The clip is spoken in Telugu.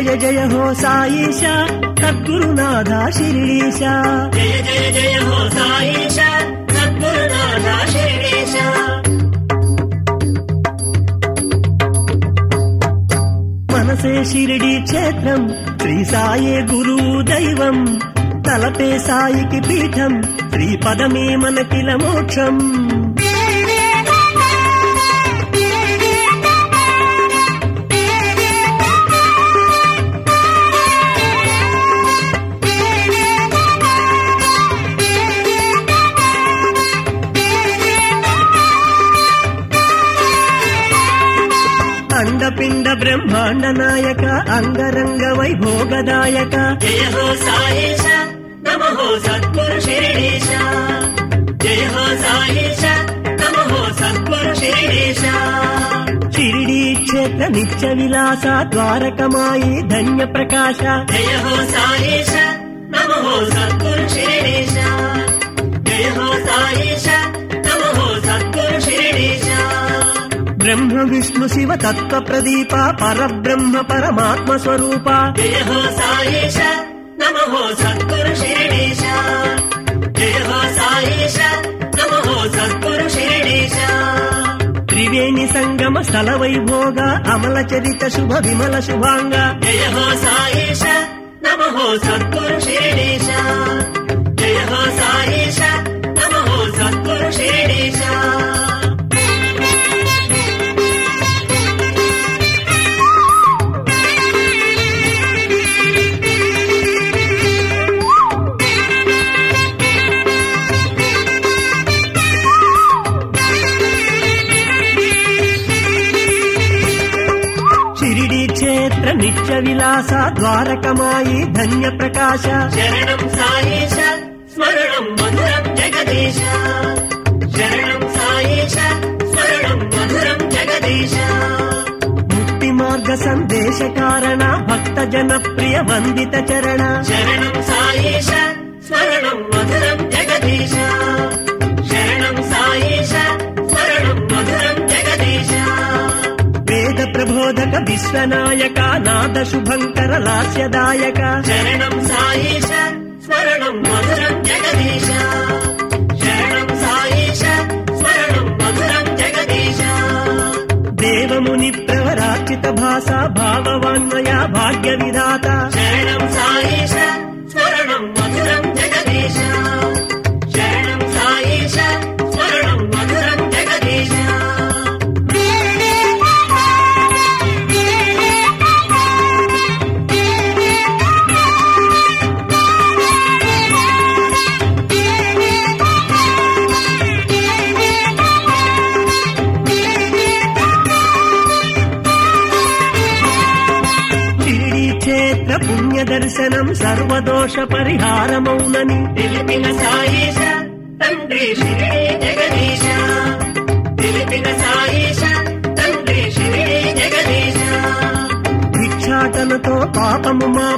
జయ జయ హో సాయిష సద్గురునాథ శిరీష జయ జయ జయ హో సాయిష సద్గురునాథ శిరీష మనసే షిరిడి క్షేత్రం శ్రీ సాయే గురువు దైవం తలపే సాయికి పీఠం శ్రీ పదమే మనకిల మోక్షం అండపిండ బ్రహ్మాండ నాయక అంగరంగ వైభోగదాయక జయ హో సాయిష నమ హో సద్గురు శిరీష జయ హో సాయిష నమ హో సద్గురు శిరీష షిరిడి క్షేత్ర నిత్య విలాస ద్వారకమాయి ధన్య ప్రకాశ జయ హో సాయిష నమ హో సద్గురు శిరీష జయ హో సాయిష నమ హో సద్గురు శిరీష బ్రహ్మ విష్ణు శివ తత్వ ప్రదీప పరబ్రహ్మ పరమాత్మ స్వరూప జయ హో సాయిష నమ హో సద్గురు శిరీష జయ హో సాయిష నమ హో సద్గురు శిరీష త్రివేణి సంగమ స్థల వైభోగ అమల చరిత శుభ విమల శుభాంగ జయ హో సాయిష నమ హో సద్గురు శిరీష జయ హో సాయిష నమ హో సద్గురు శిరీష షిరిడి క్షేత్ర నిత్య విలాస ద్వారకమాయి ధన్య ప్రకాశ శరణం సాయిష స్మరణం మధురం జగదీశ శరణం సాయిష స్మరణం మధురం జగదీశ ముక్తి మార్గ సందేశ కారణ భక్త జన ప్రియ వందిత చరణ శరణం సాయిష స్మరణం మధురం జగదీశ శరణం సాయిష స్మరణం మధురం జగదీశ వేద ప్రబోధక విశ్వనాయక నాద శుభంకర లాస్యదాయక శరణం సాయిష స్మరణం మధురం జగదీశ శరణం సాయిష స్మరణం మధురం జగదీశ దేవముని ప్రవరాచిత భాష భావవాన్వయ భాగ్య విధాత శరణం సాయిష స్మరణం మధురం జగదీశ శరణం సాయిష స్మరణం మధురం జగదీశ షిరిడి క్షేత్ర పుణ్య దర్శనం సర్వదోష పరిహారమౌనని తెలిపిన సాయిష తండ్రి శిరిడి జగదీశ తెలిపిన సాయిష తండ్రి శిరిడి జగదీశ భిక్షాటనతో పాపము మా